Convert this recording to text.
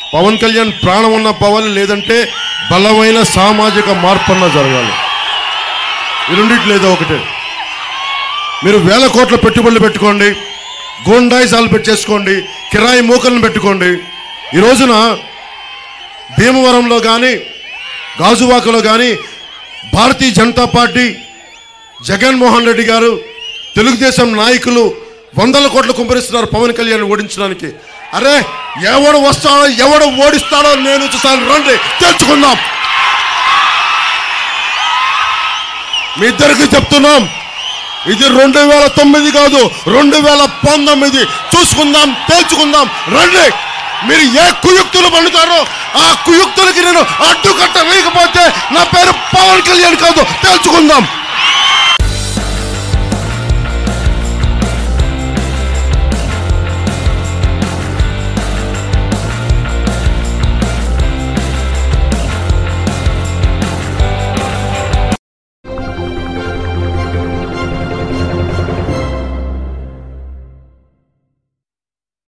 పవన్ కళ్యాణ్ ప్రాణం ఉన్న పవన్ లేదంటే బలమైన సామాజిక మార్పు అన్న జరగాలి ఈ రెండిటి లేదో ఒకటే మీరు వేల కోట్ల పెట్టుబడులు పెట్టుకోండి గోండాయిజాలు పెట్టేసుకోండి కిరాయి మూకలను పెట్టుకోండి ఈ రోజున భీమవరంలో కానీ గాజువాకలో కానీ భారతీయ జనతా పార్టీ జగన్మోహన్ రెడ్డి గారు తెలుగుదేశం నాయకులు వందల కోట్లు కుంపరిస్తున్నారు పవన్ కళ్యాణ్ ఓడించడానికి అరే ఎవడు వస్తాడో ఎవడు ఓడిస్తాడో నేను చూస్తాను రండి తెలుసుకుందాం మీ ఇద్దరికి చెప్తున్నాం ఇది రెండు వేల తొమ్మిది కాదు రెండు వేల పంతొమ్మిది చూసుకుందాం తేల్చుకుందాం రండి మీరు ఏ కుయుక్తులు పండుతారో ఆ కుయుక్తులకి నేను అడ్డుకట్ట వేయకపోతే నా పేరు పవన్ కళ్యాణ్ కాదు తేల్చుకుందాం